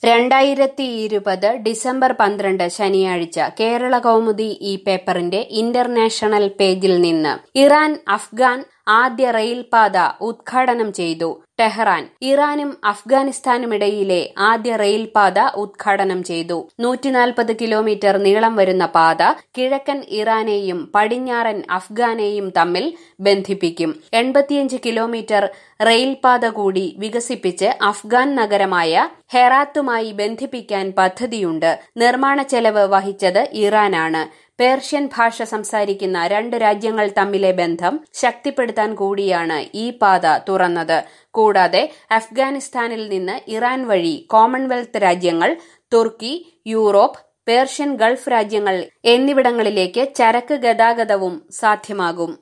രണ്ടായിരത്തി ഇരുപത് ഡിസംബർ പന്ത്രണ്ട് ശനിയാഴ്ച കേരള കൗമുദി ഈ പേപ്പറിന്റെ ഇന്റർനാഷണൽ പേജിൽ നിന്ന് ഇറാൻ അഫ്ഗാൻ ആദ്യ റെയിൽപാത ഉദ്ഘാടനം ചെയ്തു ടെഹ്റാൻ ഇറാനും അഫ്ഗാനിസ്ഥാനുമിടയിലെ ആദ്യ റെയിൽപാത ഉദ്ഘാടനം ചെയ്തു നൂറ്റിനാൽപ്പത് കിലോമീറ്റർ നീളം വരുന്ന പാത കിഴക്കൻ ഇറാനെയും പടിഞ്ഞാറൻ അഫ്ഗാനെയും തമ്മിൽ ബന്ധിപ്പിക്കും എൺപത്തിയഞ്ച് കിലോമീറ്റർ റെയിൽപാത കൂടി വികസിപ്പിച്ച് അഫ്ഗാൻ നഗരമായ ഹെറാത്തുമായി ബന്ധിപ്പിക്കാൻ പദ്ധതിയുണ്ട് നിർമ്മാണ ചെലവ് വഹിച്ചത് ഇറാനാണ് പേർഷ്യൻ ഭാഷ സംസാരിക്കുന്ന രണ്ട് രാജ്യങ്ങൾ തമ്മിലെ ബന്ധം ശക്തിപ്പെടുത്താൻ കൂടിയാണ് ഈ പാത തുറന്നത് കൂടാതെ അഫ്ഗാനിസ്ഥാനിൽ നിന്ന് ഇറാൻ വഴി കോമൺവെൽത്ത് രാജ്യങ്ങൾ തുർക്കി യൂറോപ്പ് പേർഷ്യൻ ഗൾഫ് രാജ്യങ്ങൾ എന്നിവിടങ്ങളിലേക്ക് ചരക്ക് ഗതാഗതവും സാധ്യമാകും